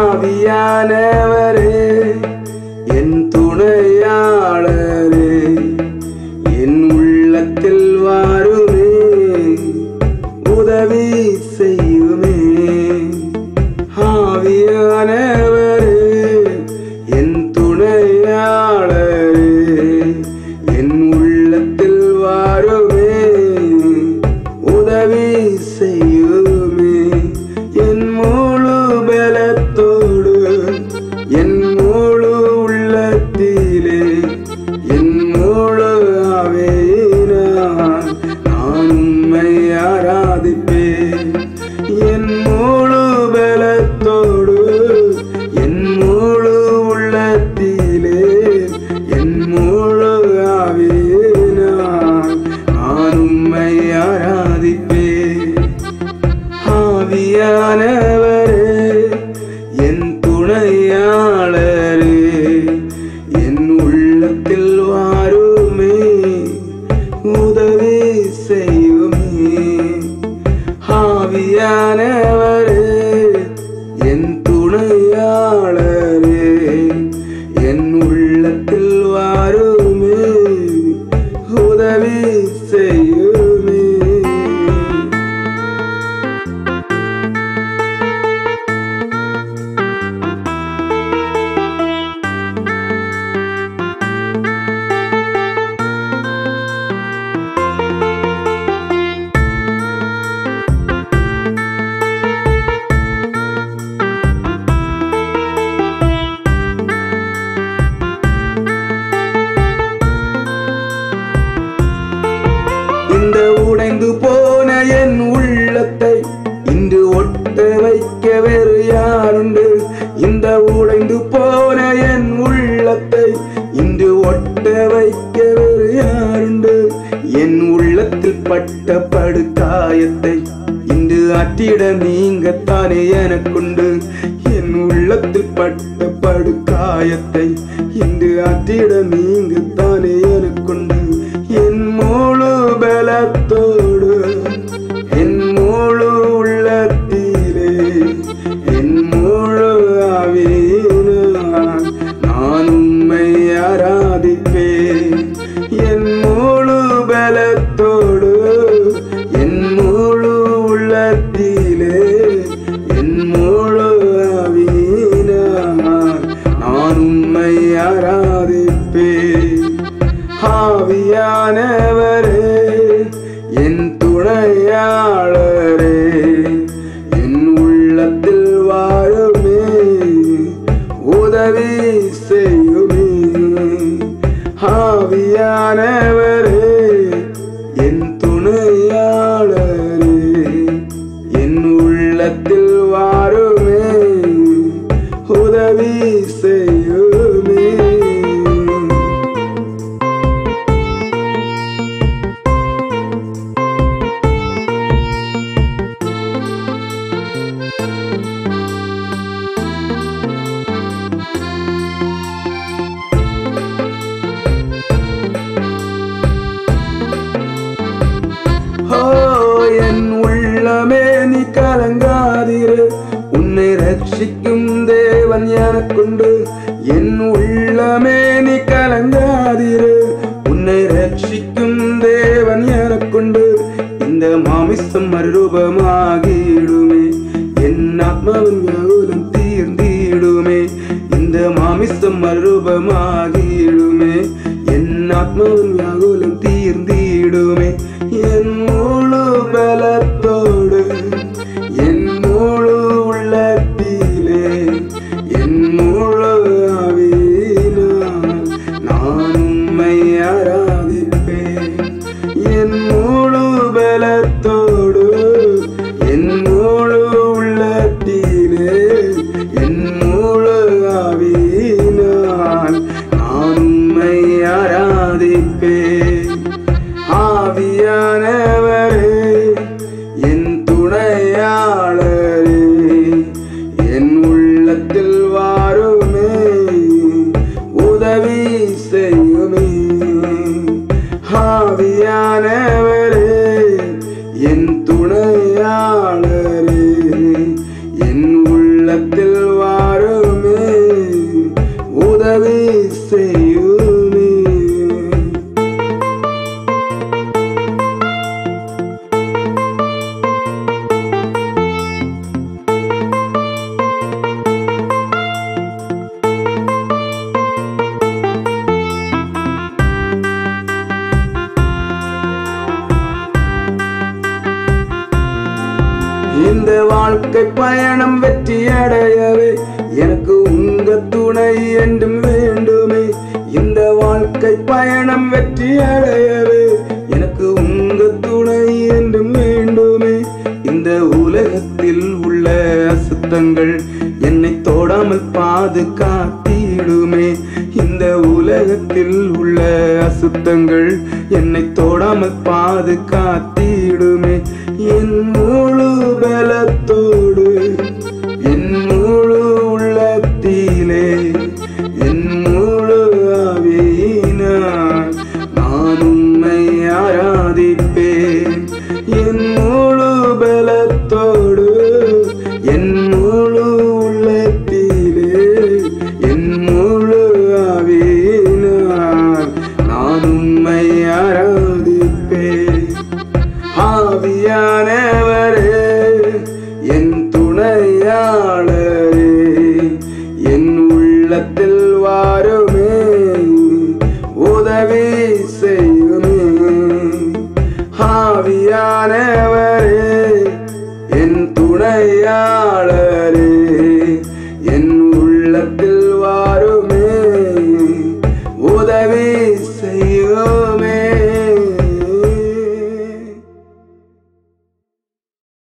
ஆவியானவரே என் துணையாளரே என் உள்ளத்தில் வாருமே உதவி செய்யுமே ஆவியானவரே என் துணையாளரே என் உள்ளத்தில் வாருமே உதவி செய்யுமே என் முழு பலத்தோடு என் முழு உள்ளத்திலே என் முழு ஆவியினால் நான் உம்மை ஆராதிப்பேன் என் முழு பலத்தோடு என் முழு உள்ளத்திலே என் முழு ஆவியினால் நான் உம்மை ஆராதிப்பேன் ஆவியானவரே என் துணையாளரே என் உள்ளத்தில் வாருமே உதவி செய்யுமே ஆவியானவரே என் துணையாளரே என் உள்ளத்தில் வாருமே உதவி செய்யுமே இந்த உடைந்து போன என் உள்ளத்தை இன்று ஒட்ட வைக்க வேறு யாருண்டு இந்த உடைந்து போன என் உள்ளத்தை இன்று ஒட்ட வைக்க வேறு யாருண்டு என் உள்ளத்தில் பட்ட படுகாயத்தை இன்று அற்றிட நீங்கத்தானே எனக்குண்டு என் உள்ளத்தில் பட்ட படுகாயத்தை இன்று அற்றிட நீங்கத்தானே எனக்குண்டு என் முழு பலத்தோடு என் முழு உள்ளத்திலே என் முழு ஆவியினால் நான் உம்மை ஆராதிப்பேன் என் முழு பலத்தோடு என் முழு உள்ளத்திலே என் முழு ஆவியினால் நான் உம்மை ஆராதிப்பேன் ஆவியானவரே என் துணையாளரே என் உள்ளத்தில் வாழுமே உதவி செய்யுமே ஆவியானவரே என் துணையாளரே என் உள்ளத்தில் வாருமே உதவி செய்யுமே ஓ என் உள்ளமே நீ கலங்காதிரு உன்னை ரட்சிக்கும் தேவன் எனக்குண்டு என் உள்ளமே நீ கலங்காதிரு உன்னை ரட்சிக்கும் தேவன் எனக்குண்டு இந்த மாமிசம் மறுரூபமாகிடுமே என் ஆத்மாவின் வியாகுலம் தீர்ந்திடுமே இந்த மாமிசம் மறுரூபமாகிடுமே என் ஆத்மாவின் வியாகுலம் தீர்ந்திடுமே என் முழு பலத்தோடு என் முழு உள்ளத்திலே என் முழு ஆவியினால் நான் உம்மை ஆராதிப்பேன் என் முழு பலத்தோடு என் முழு உள்ளத்திலே என் முழு ஆவியினால் நான் உம்மை ஆராதிப்பேன் வாழ்க்கை பயணம் வெற்றி அடையவே எனக்கு உங்க துணை என்றும் வேண்டுமே இந்த வாழ்க்கை பயணம் வெற்றி அடையவே எனக்கு உங்க துணை என்றும் வேண்டுமே இந்த உலகத்தில் உள்ள அசுத்தங்கள் என்னை தொடாமல் பாதுகாத்திடுமே இந்த உலகத்தில் உள்ள அசுத்தங்கள் என்னை தொடாமல் பாதுகாத்திடுமே என் முழு பலத்தோடு என் முழு உள்ளத்திலே என் முழு ஆவியினால் நான் உம்மை ஆராதிப்பேன் என் முழு பலத்தோடு என் முழு உள்ளத்திலே என் முழு ஆவியினால் நான் உம்மை ஆராதிப்பேன் ஆவியானவரே என் துணையாளரே என் உள்ளத்தில் வாருமே உதவி செய்யுமே ஆவியானவரே என் துணையாளரே என் உள்ளத்தில் வாருமே உதவி